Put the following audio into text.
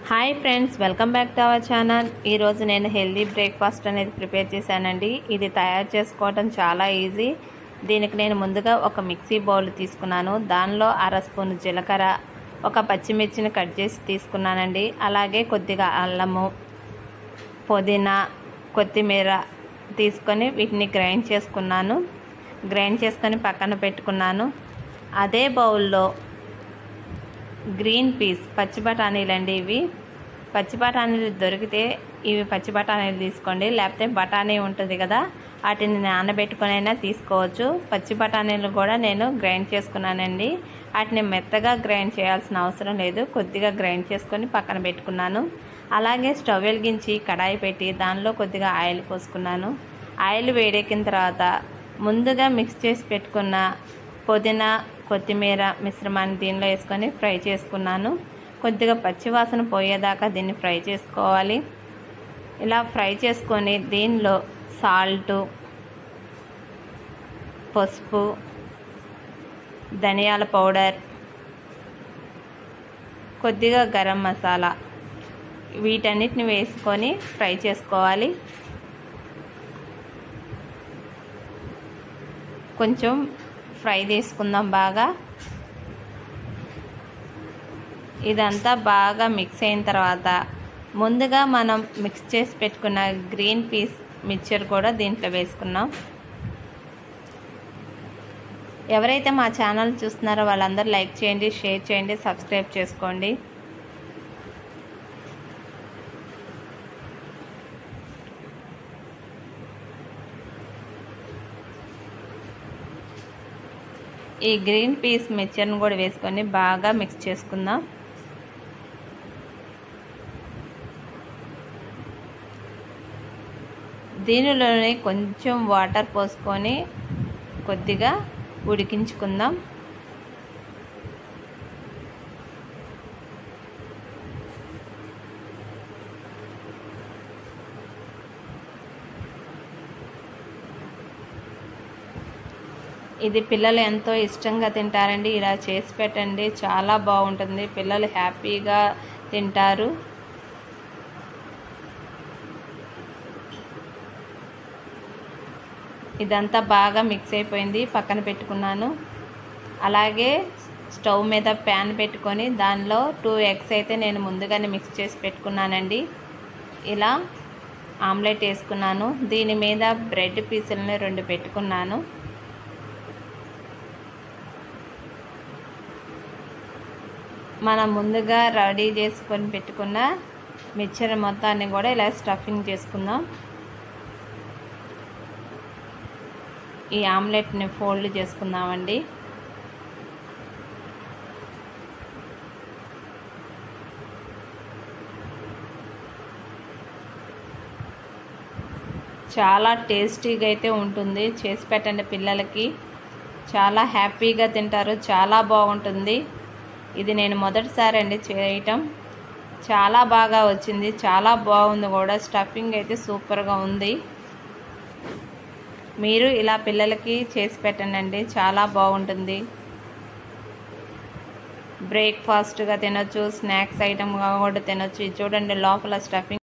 hi friends welcome back to our channel ఈరోజు నేను healthy breakfast అనేది ప్రిపేర్ చేశానండి ఇది తయారు చేసుకోవడం చాలా ఈజీ దీనికి నేను ముందుగా ఒక మిక్సీ బౌల్ తీసుకున్నాను దానిలో అర స్పూన్ జీలకర్ర ఒక పచ్చిమిర్చిని కట్ చేసి తీసుకున్నానండి అలాగే కొద్దిగా అల్లము పుదీనా కొత్తిమీర తీసుకొని వీటిని గ్రైండ్ చేసుకున్నాను గ్రైండ్ చేసుకొని పక్కన పెట్టుకున్నాను అదే బౌల్లో గ్రీన్ పీస్ పచ్చి బఠానీలు అండి ఇవి పచ్చి బఠానీలు దొరికితే ఇవి పచ్చి బఠానీలు తీసుకోండి లేకపోతే బఠానీ ఉంటుంది కదా వాటిని నానబెట్టుకొని అయినా తీసుకోవచ్చు పచ్చి బఠానీలు కూడా నేను గ్రైండ్ చేసుకున్నానండి వాటిని మెత్తగా గ్రైండ్ చేయాల్సిన అవసరం లేదు కొద్దిగా గ్రైండ్ చేసుకొని పక్కన పెట్టుకున్నాను అలాగే స్టవ్ వెలిగించి కడాయి పెట్టి దానిలో కొద్దిగా ఆయిల్ పోసుకున్నాను ఆయిల్ వేడెక్కిన తర్వాత ముందుగా మిక్స్ చేసి పెట్టుకున్న పుదీనా కొత్తిమీర మిశ్రమాన్ని దీనిలో వేసుకొని ఫ్రై చేసుకున్నాను కొద్దిగా పచ్చివాసన పోయేదాకా దీన్ని ఫ్రై చేసుకోవాలి ఇలా ఫ్రై చేసుకొని దీనిలో సాల్టు పసుపు ధనియాల పౌడర్ కొద్దిగా గరం మసాలా వీటన్నిటిని వేసుకొని ఫ్రై చేసుకోవాలి కొంచెం ఫ్రై చేసుకుందాం బాగా ఇదంతా బాగా మిక్స్ అయిన తర్వాత ముందుగా మనం మిక్స్ చేసి పెట్టుకున్న గ్రీన్ పీస్ మిక్చర్ కూడా దీంట్లో వేసుకున్నాం ఎవరైతే మా ఛానల్ చూస్తున్నారో వాళ్ళందరూ లైక్ చేయండి షేర్ చేయండి సబ్స్క్రైబ్ చేసుకోండి ఈ గ్రీన్ పీస్ మిక్చర్ని కూడా వేసుకొని బాగా మిక్స్ చేసుకుందాం దీనిలోనే కొంచెం వాటర్ పోసుకొని కొద్దిగా ఉడికించుకుందాం ఇది పిల్లలు ఎంతో ఇష్టంగా తింటారండి ఇలా చేసి పెట్టండి చాలా బాగుంటుంది పిల్లలు హ్యాపీగా తింటారు ఇదంతా బాగా మిక్స్ అయిపోయింది పక్కన పెట్టుకున్నాను అలాగే స్టవ్ మీద ప్యాన్ పెట్టుకొని దానిలో టూ ఎగ్స్ అయితే నేను ముందుగానే మిక్స్ చేసి పెట్టుకున్నానండి ఇలా ఆమ్లెట్ వేసుకున్నాను దీని మీద బ్రెడ్ పీసులని రెండు పెట్టుకున్నాను మనం ముందుగా రెడీ చేసుకొని పెట్టుకున్న మిక్చర్ మొత్తాన్ని కూడా ఇలా స్టఫింగ్ చేసుకుందాం ఈ ఆమ్లెట్ని ఫోల్డ్ చేసుకుందామండి చాలా టేస్టీగా అయితే ఉంటుంది చేసి పెట్టండి పిల్లలకి చాలా హ్యాపీగా తింటారు చాలా బాగుంటుంది ఇది నేను మొదటిసారి అండి చేయటం చాలా బాగా వచ్చింది చాలా బాగుంది కూడా స్టఫింగ్ అయితే సూపర్గా ఉంది మీరు ఇలా పిల్లలకి చేసి పెట్టండి చాలా బాగుంటుంది బ్రేక్ఫాస్ట్గా తినొచ్చు స్నాక్స్ ఐటమ్గా కూడా తినొచ్చు చూడండి లోపల స్టఫింగ్